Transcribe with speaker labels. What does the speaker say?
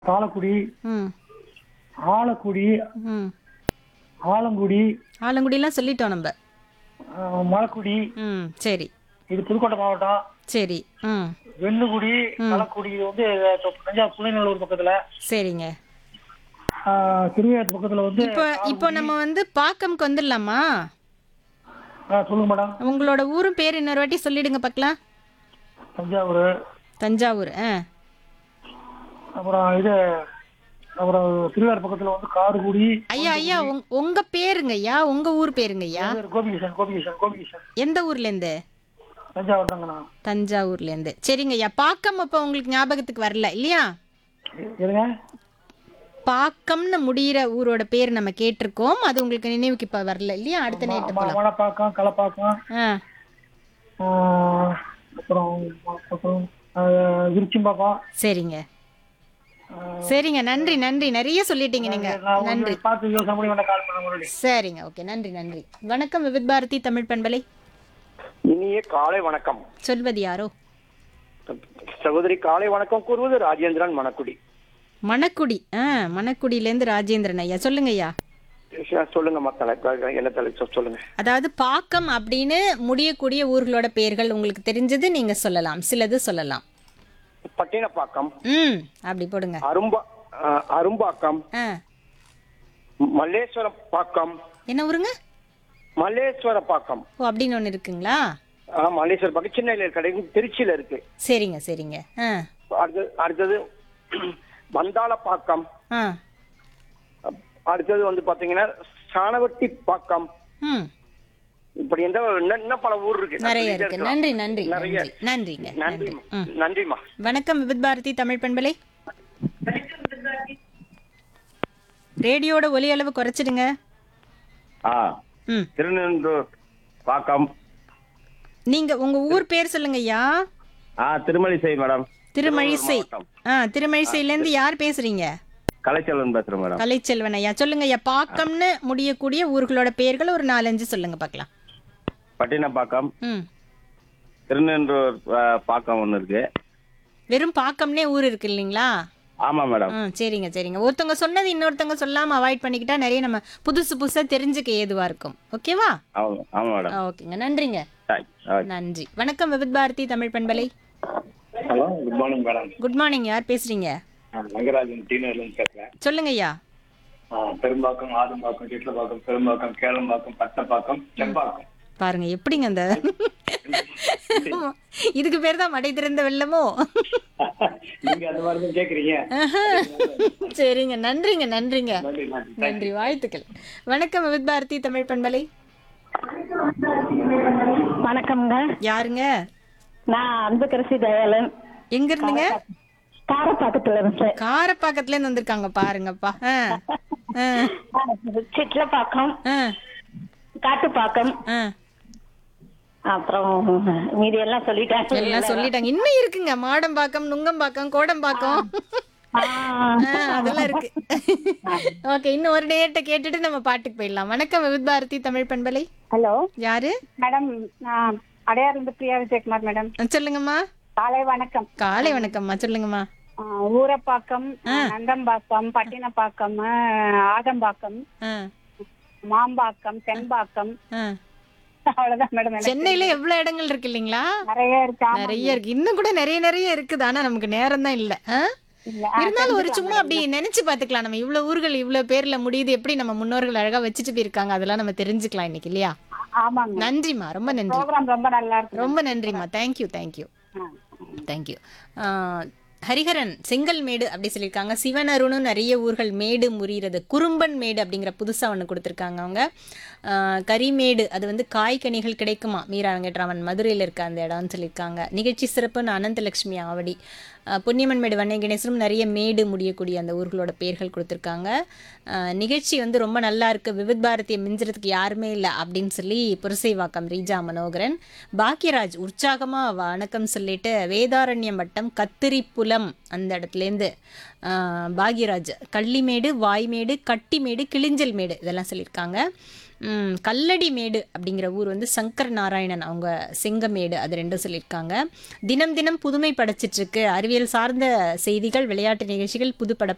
Speaker 1: தாளக்குடி
Speaker 2: ம்
Speaker 1: ஆலக்குடி
Speaker 2: ம்
Speaker 1: ஆலங்குடி
Speaker 2: ஆலங்குடிலாம் சொல்லிட்டோம் நம்ம
Speaker 1: ஆஹ், மலக்குடி
Speaker 2: ம் சரி
Speaker 1: இது புதுக்கோட்டை மாவட்டம்
Speaker 2: சரி ம்
Speaker 1: வெண்ணுகுடி களக்குடி இது வந்து தொ- தஞ்சாவூர் புலிநல்லூர் பக்கத்துல
Speaker 2: சரிங்க
Speaker 1: ஆஹ், திருவையாத்து பக்கத்துல வந்து
Speaker 2: இப்போ இப்போ நம்ம வந்து பாக்கம்க்கு வந்துடலாமா
Speaker 1: ஆஹ், சொல்லுங்க மேடம்
Speaker 2: உங்களோட ஊரும் பேர் இன்னொரு வாட்டி சொல்லிடுங்க பார்க்கலாம்
Speaker 1: தஞ்சாவூர்
Speaker 2: தஞ்சாவூர் ஆ
Speaker 1: அப்புறம் இது அப்புறம் திருவையாறு பக்கத்துல வந்து காரக்குடி
Speaker 2: ஐயா ஐயா உங் உங்க பேருங்க ஐயா உங்க ஊர் பேருங்க ஐயா
Speaker 1: கோபிகிருஷ்ணன் கோபிகிருஷ்ணன் கோபிகிருஷ்ணன்
Speaker 2: எந்த ஊர்லேருந்து
Speaker 1: தஞ்சாவூர் தாங்கண்ணா
Speaker 2: தஞ்சாவூர்லேருந்து சரிங்க ஐயா பாக்கம் அப்போ உங்களுக்கு ஞாபகத்துக்கு வரல இல்லையா
Speaker 1: எதுங்க
Speaker 2: பாக்கம்னு முடியிற ஊரோட பேர் நம்ம கேட்டிருக்கோம் அது உங்களுக்கு நினைவுக்கு இப்போ வரல இல்லையா அடுத்த நேற்று போகலாம்
Speaker 1: மணப்பாக்கம் களப்பாக்கம்
Speaker 2: ஆ
Speaker 1: ஆஹ், அப்புறம் அப்புறம் ஆஹ், விருச்சிம்பாக்கம்
Speaker 2: சரிங்க சரிங்க நன்றி நன்றி நிறைய சொல்லிட்டீங்க நீங்க
Speaker 1: நான்
Speaker 2: நன்றி
Speaker 1: உங்களுக்கு பார்த்து யோசனை பண்ணி வேணா கால் பண்ண மறுபடியும்
Speaker 2: சரிங்க ஓகே நன்றி நன்றி வணக்கம் விவித் பாரதி தமிழ் பண்பலை
Speaker 3: இனிய காலை வணக்கம்
Speaker 2: சொல்வது யாரோ
Speaker 3: சகோதரி காலை வணக்கம் கூறுவது ராஜேந்திரன் மணக்குடி
Speaker 2: மணக்குடி ஆ மணக்குடியிலேருந்து ராஜேந்திரன் ஐயா சொல்லுங்க ஐயா
Speaker 3: ச- சொல்லுங்க மக்களை என்ன தலை சொ- சொல்லுங்க
Speaker 2: அதாவது பாக்கம் அப்படின்னு முடியக்கூடிய ஊர்களோட பெயர்கள் உங்களுக்கு தெரிஞ்சது நீங்க சொல்லலாம் சிலது சொல்லலாம்
Speaker 3: பட்டினப்பாக்கம்
Speaker 2: ம் அப்படி போடுங்க
Speaker 3: அரும்பா அஹ், அரும்பாக்கம்
Speaker 2: ஆ
Speaker 3: மல்லேஸ்வர பாக்கம்
Speaker 2: என்ன ஊருங்க
Speaker 3: மல்லேஸ்வர பாக்கம்
Speaker 2: ஓ அப்படின்னு ஒன்று இருக்குங்களா
Speaker 3: ஆ, மல்லேஸ்வர பாக்கம் சின்னையில கிடைக்கும் திருச்சியில இருக்கு
Speaker 2: சரிங்க சரிங்க ஆ
Speaker 3: அடுத்தது அடுத்தது மந்தாளப்பாக்கம்
Speaker 2: ஆ
Speaker 3: அடுத்தது வந்து பாத்தீங்கன்னா சாணவட்டி பாக்கம்
Speaker 2: ம்
Speaker 3: இப்படி எந்த இன்னும் இன்னும் பல ஊர் இருக்கு நான்
Speaker 2: நிறைய
Speaker 3: சொல்லிட்டே
Speaker 2: இருக்கு
Speaker 3: இருக்கலாம்.
Speaker 2: நன்றி நன்றி
Speaker 3: நிறைய.
Speaker 2: நன்றி நன்றிங்க நன்றி
Speaker 3: நன்றிம்மா
Speaker 2: ம்
Speaker 3: நன்றிம்மா
Speaker 2: வணக்கம் விவித் பாரதி தமிழ் பண்பலை ரேடியோட ஒலி அளவு குறைச்சிடுங்க
Speaker 4: ஆ
Speaker 2: ம்
Speaker 4: திருநெல்வேலூர் பாக்கம்
Speaker 2: நீங்க உங்க ஊர் பேர் சொல்லுங்க ஐயா
Speaker 4: ஆ திருமலிசை மேடம்
Speaker 2: திருமழிசை
Speaker 4: மாவட்டம்.
Speaker 2: ஆ திருமழிசையில இருந்து யார் பேசுறீங்க
Speaker 4: கலைச்செல்வன் பேசுறேன் மேடம்
Speaker 2: கலைச்செல்வன் ஐயா சொல்லுங்க ஐயா பாக்கம்னு முடியக்கூடிய ஊர்களோட பெயர்கள் ஒரு நாலஞ்சு சொல்லுங்க பார்க்கலாம்
Speaker 4: பட்டினப்பாக்கம்
Speaker 2: ம்
Speaker 4: திருநெல்வேலூர் ஆ, பாக்கம் ஒன்று இருக்கு
Speaker 2: வெறும் பாக்கம்னே ஊர் இருக்கு இல்லைங்களா
Speaker 4: ஆமா மேடம்
Speaker 2: ம் சரிங்க சரிங்க ஒருத்தவங்க சொன்னது இன்னொருத்தவங்க சொல்லாம அவாய்ட் பண்ணிக்கிட்டா நிறைய நம்ம புதுசு புதுசா தெரிஞ்சுக்க ஏதுவா இருக்கும் ஓகேவா
Speaker 4: ஆமா ஆமா மேடம்
Speaker 2: ஆ, ஓகேங்க நன்றிங்க
Speaker 4: தேங்க்ஸ். ஓகே.
Speaker 2: நன்றி வணக்கம் விவித் பாரதி தமிழ் பண்பலை
Speaker 5: hello good morning madam
Speaker 2: good morning யார் பேசுறீங்க
Speaker 5: நான் ரங்கராஜன் டீனர்லேருந்து பேசுகிறேன்
Speaker 2: சொல்லுங்க ஐயா
Speaker 5: பெரும்பாக்கம் ஆதம்பாக்கம் சிட்லப்பாக்கம் பெரும்பாக்கம் கேளம்பாக்கம் பட்டப்பாக்கம் செம்பாக்கம்
Speaker 2: பாருங்க எப்படிங்க அந்த இதுக்கு பேர் தான் மடை திறந்த வெள்ளமோ
Speaker 5: நீங்க அந்த மாதிரி தான் கேட்குறீங்க
Speaker 2: சரிங்க நன்றிங்க நன்றிங்க
Speaker 5: நன்றி நன்றி
Speaker 2: நன்றி வாழ்த்துக்கள் வணக்கம் விவித் பாரதி தமிழ் பண்பலை
Speaker 6: வணக்கம்ங்க
Speaker 2: யாருங்க
Speaker 6: நான் அன்புக்கரசி தயாளன்
Speaker 2: எங்க இருந்துங்க
Speaker 6: காரப்பாக்கத்துல இருந்து
Speaker 2: காரப்பாக்கத்துல இருந்து வந்திருக்காங்க பாருங்கப்பா ஆ, ஆ,
Speaker 6: சிட்லப்பாக்கம்
Speaker 2: ஆ,
Speaker 6: காட்டுப்பாக்கம்
Speaker 2: ஆ.
Speaker 6: அப்புறம் மீதி எல்லாம் சொல்லிட்டாங்க
Speaker 2: எல்லாம் சொல்லிட்டாங்க இன்னும் இருக்குங்க மாடம்பாக்கம் நுங்கம்பாக்கம் கோடம்பாக்கம்
Speaker 6: ஆ,
Speaker 2: ஆ, அதெல்லாம் இருக்கு ஓகே இன்னும் ஒரு நேரத்தை கேட்டுட்டு நம்ம பாட்டுக்கு போயிடலாம் வணக்கம் விவித் பாரதி தமிழ் பண்பலை
Speaker 7: ஹலோ
Speaker 2: யாரு
Speaker 7: மேடம் நான் அடையாறுந்து பிரியா விஜயகுமார் மேடம்
Speaker 2: ஆ, சொல்லுங்கம்மா
Speaker 7: காலை வணக்கம்
Speaker 2: காலை வணக்கம்மா சொல்லுங்கம்மா
Speaker 7: ஆ, ஊரப்பாக்கம் நந்தம்பாக்கம் பட்டினப்பாக்கம் ஆ, ஆதம்பாக்கம்
Speaker 2: ஆ,
Speaker 7: மாம்பாக்கம் தென்பாக்கம்
Speaker 2: ஆ.
Speaker 7: அவ்வளவுதான் மேடம் எனக்கு
Speaker 2: சென்னையில எவ்வளவு இடங்கள் இருக்கு இல்லைங்களா
Speaker 7: நிறைய இருக்கு ஆமா.
Speaker 2: நிறைய இருக்கு இன்னும் கூட நிறைய நிறைய இருக்குது ஆனா நமக்கு நேரம் தான் இல்ல ஆ?
Speaker 7: இல்ல ஆ,
Speaker 2: இருந்தாலும் ஒரு சும்மா அப்படி நினைச்சு பாத்துக்கலாம் நம்ம இவ்வளவு ஊர்கள் இவ்வளவு பேர்ல முடியுது எப்படி நம்ம முன்னோர்கள் அழகா வச்சுட்டு போயிருக்காங்க அதெல்லாம் நம்ம தெரிஞ்சுக்கலாம் இன்னைக்கு இல்லையா
Speaker 7: ஆமாங்க
Speaker 2: நன்றிம்மா ரொம்ப நன்றி
Speaker 7: ப்ரோக்ராம் ரொம்ப நல்லா இருக்கு
Speaker 2: ரொம்ப நன்றிம்மா தேங்க்யூ தேங்க்யூ
Speaker 7: ஆ.
Speaker 2: தேங்க்யூ ஹரிஹரன் செங்கல்மேடு அப்படி சொல்லியிருக்காங்க சிவனருன்னு நிறைய ஊர்கள் மேடு முறிகிறது குறும்பன் மேடு அப்படிங்கிற புதுசாக ஒன்று கொடுத்துருக்காங்க அவங்க ஆஹ் கரிமேடு அது வந்து காய்கனிகள் கிடைக்குமா மீரா வெங்கட்ராமன் மதுரையில் இருக்க அந்த இடம்னு சொல்லியிருக்காங்க நிகழ்ச்சி சிறப்புன்னு அனந்தலட்சுமி ஆவடி ஆஹ் பொன்னியம்மன் மேடு வண்ணை கணேசனும் நிறைய மேடு முடியக்கூடிய அந்த ஊர்களோட பேர்கள் கொடுத்துருக்காங்க ஆஹ் நிகழ்ச்சி வந்து ரொம்ப நல்லா இருக்கு விவித் பாரதியை மிஞ்சுறதுக்கு யாருமே இல்லை அப்படின்னு சொல்லி புரசைவாக்கம் ரீஜா மனோகரன் பாக்யராஜ் உற்சாகமா வணக்கம் சொல்லிட்டு வேதாரண்யம் வட்டம் கத்திரிப்புலம் அந்த இடத்துலேருந்து ஆஹ் பாக்யராஜ் கள்ளிமேடு வாய்மேடு கட்டிமேடு கிளிஞ்சல் மேடு இதெல்லாம் சொல்லியிருக்காங்க ம், கல்லடிமேடு அப்படிங்கிற ஊர் வந்து சங்கர் நாராயணன் அவங்க செங்கமேடு அது ரெண்டும் சொல்லியிருக்காங்க தினம் தினம் புதுமை படைச்சிட்டு இருக்கு அறிவியல் சார்ந்த செய்திகள் விளையாட்டு நிகழ்ச்சிகள் புதுப்பட